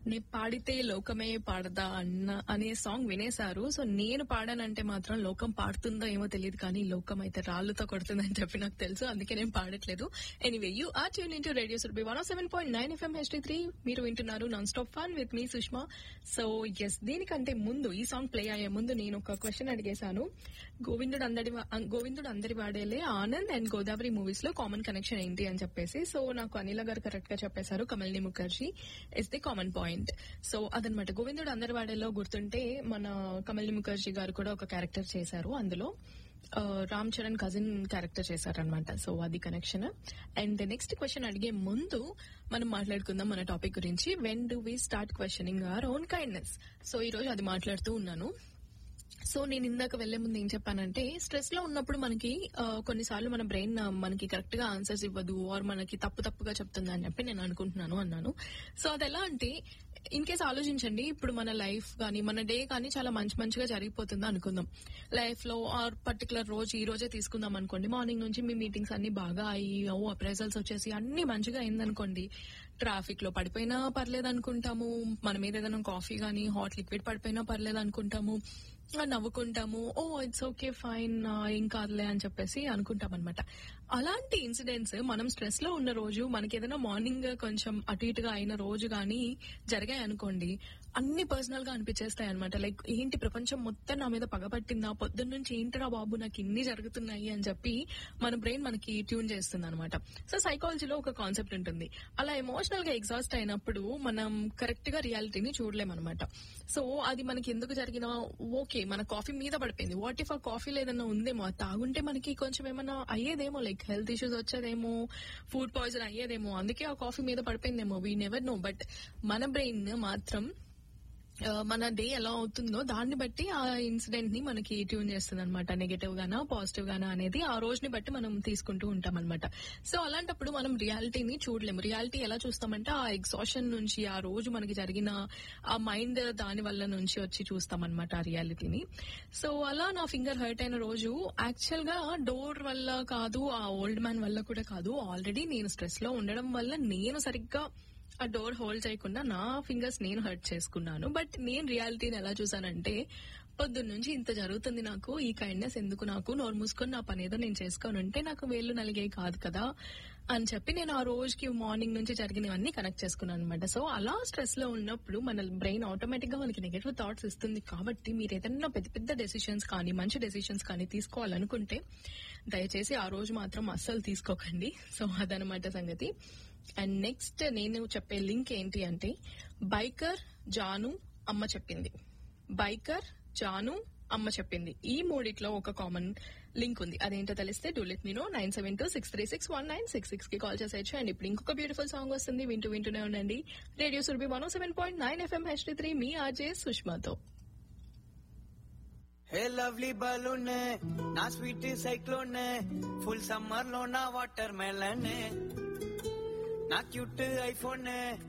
నే పాడితే లోకమే పాడదా అన్న అనే సాంగ్ వినేశారు సో నేను పాడానంటే మాత్రం లోకం పాడుతుందో ఏమో తెలియదు కానీ లోకం అయితే రాళ్లతో కొడుతుందని చెప్పి నాకు తెలుసు అందుకే నేను పాడట్లేదు anyway you are tune into radio Surabhi one seven point nine FM HT three మీరు వింటున్నారు non stop fun with me Sushma so yes దీనికంటే ముందు ఈ సాంగ్ ప్లే అయ్యే ముందు నేను ఒక క్వశ్చన్ అడిగేశాను గోవిందుడు అందరి వా- గోవిందుడు అందరి వాడేలే ఆనంద్ అండ్ గోదావరి మూవీస్ లో కామన్ కనెక్షన్ ఏంటి అని చెప్పేసి సో నాకు అనిల గారు కరెక్ట్ గా చెప్పేశారు Kamalinee Mukherjee is the common point so అదనమాట గోవిందుడు అందరి వాడేలో గుర్తుంటే మన కమల్ని ముఖర్జీ గారు కూడా ఒక క్యారెక్టర్ చేశారు అందులో ఆ, రామ్ చరణ్ కజిన్ క్యారెక్టర్ చేశారనమాట సో అది కనెక్షన్ అండ్ నెక్స్ట్ క్వశ్చన్ అడిగే ముందు మనం మాట్లాడుకుందాం మన టాపిక్ గురించి when do we start questioning our own kindness so ఈ రోజు అది మాట్లాడుతూ ఉన్నాను సో నేను ఇందాక వెళ్లే ముందు ఏం చెప్పానంటే స్ట్రెస్ లో ఉన్నప్పుడు మనకి ఆ, కొన్నిసార్లు మన బ్రెయిన్ మనకి కరెక్ట్ గా ఆన్సర్స్ ఇవ్వదు ఆర్ మనకి తప్పు తప్పుగా చెప్తుంది అని చెప్పి నేను అనుకుంటున్నాను అన్నాను సో అది ఎలా అంటే ఇన్ కేస్ ఆలోచించండి ఇప్పుడు మన లైఫ్ కానీ మన డే కానీ చాలా మంచి మంచిగా జరిగిపోతుంది అనుకుందాం లైఫ్ లో ఆర్ పర్టికులర్ రోజు ఈ రోజే తీసుకుందాం అనుకోండి మార్నింగ్ నుంచి మీ మీటింగ్స్ అన్ని బాగా అయ్యి ఓ అప్రైజల్స్ వచ్చేసి అన్ని మంచిగా అయిందనుకోండి ట్రాఫిక్ లో పడిపోయినా పర్లేదు అనుకుంటాము మన మీద ఏదైనా కాఫీ గానీ హాట్ లిక్విడ్ పడిపోయినా పర్లేదు అనుకుంటాము ఆ, నవ్వుకుంటాము ఓ ఇట్స్ ఓకే ఫైన్ ఏం కాదులే అని చెప్పేసి అనుకుంటాం అనమాట అలాంటి ఇన్సిడెంట్స్ మనం స్ట్రెస్ లో ఉన్న రోజు మనకి ఏదైనా మార్నింగ్ కొంచెం అటు ఇటుగా అయిన రోజు గానీ జరిగాయి అనుకోండి అన్ని పర్సనల్ గా అనిపించేస్తాయి అనమాట లైక్ ఏంటి ప్రపంచం మొత్తం నా మీద పగపట్టిందా పొద్దున్న నుంచి ఏంటిరా బాబు నాకు ఇన్ని జరుగుతున్నాయి అని చెప్పి మన బ్రెయిన్ మనకి ట్యూన్ చేస్తుంది అనమాట సో సైకాలజీలో ఒక కాన్సెప్ట్ ఉంటుంది అలా ఎమోషనల్ గా ఎగ్జాస్ట్ అయినప్పుడు మనం కరెక్ట్ గా రియాలిటీని చూడలేమన్నమాట సో అది మనకి ఎందుకు జరిగినా ఓకే మన కాఫీ మీద పడిపోయింది వాట్ ఇఫ్ ఆ కాఫీలో ఏదైనా ఉందేమో అది తాగుంటే మనకి కొంచెం ఏమైనా అయ్యేదేమో లైక్ హెల్త్ ఇష్యూస్ వచ్చేదేమో ఫుడ్ పాయిజన్ అయ్యేదేమో అందుకే ఆ కాఫీ మీద పడిపోయిందేమో వీ నెవర్ నో బట్ మన బ్రెయిన్ మాత్రం ఆ, మన డే ఎలా అవుతుందో దాన్ని బట్టి ఆ ఇన్సిడెంట్ ని మనకి ట్యూన్ చేస్తుంది అనమాట నెగటివ్ గానా పాజిటివ్ గానా అనేది ఆ రోజుని బట్టి మనం తీసుకుంటూ ఉంటాం అనమాట సో అలాంటప్పుడు మనం రియాలిటీని చూడలేము రియాలిటీ ఎలా చూస్తామంటే ఆ ఎగ్జాషన్ నుంచి ఆ రోజు మనకి జరిగిన ఆ మైండ్ దాని వల్ల నుంచి వచ్చి చూస్తాం అనమాట ఆ రియాలిటీని సో అలా నా ఫింగర్ హర్ట్ అయిన రోజు యాక్చువల్ గా డోర్ వల్ల కాదు ఆ ఓల్డ్ మ్యాన్ వల్ల కూడా కాదు ఆల్రెడీ నేను స్ట్రెస్ లో ఉండడం వల్ల నేను సరిగ్గా ఆ డోర్ హోల్డ్ చేయకుండా నా ఫింగర్స్ నేను హర్ట్ చేసుకున్నాను బట్ నేను రియాలిటీని ఎలా చూసానంటే పొద్దున్న నుంచి ఇంత జరుగుతుంది నాకు ఈ కైండ్నెస్ ఎందుకు నాకు నోరు మూసుకొని నా పని ఏదో నేను చేసుకొని ఉంటే నాకు వేళ్ళు నలిగే కాదు కదా అని చెప్పి నేను ఆ రోజుకి మార్నింగ్ నుంచి జరిగినవన్నీ కనెక్ట్ చేసుకున్నాను అనమాట సో అలా స్ట్రెస్ లో ఉన్నప్పుడు మన బ్రెయిన్ ఆటోమేటిక్ గా మనకి నెగటివ్ థాట్స్ ఇస్తుంది కాబట్టి మీరు ఏదైనా పెద్ద పెద్ద డెసిషన్స్ కానీ మంచి డెసిషన్స్ కానీ తీసుకోవాలనుకుంటే దయచేసి ఆ రోజు మాత్రం అస్సలు తీసుకోకండి సో అదనమాట సంగతి అండ్ నెక్స్ట్ నేను చెప్పే లింక్ ఏంటి అంటే బైకర్ జాను అమ్మ చెప్పింది బైకర్ జాను అమ్మ చెప్పింది ఈ మూడిట్లో ఒక కామన్ లింక్ ఉంది అదేంటో తెలిస్తే do let me know nine seven two six three six one nine six six కి కాల్ చేసేయచ్చు అండ్ ఇప్పుడు ఇంకొక బ్యూటిఫుల్ సాంగ్ వస్తుంది వింటూ వింటూనే ఉండండి radio Surabhi one seven point nine FM H three మీ ఆర్జే సుష్మాతో హే లవ్లీ బలూన్ నా స్వీట్ సైక్లోన్ ఫుల్ సమ్మర్ లో నా వాటర్ మెలన్ నా క్యూట్ ఐఫోన్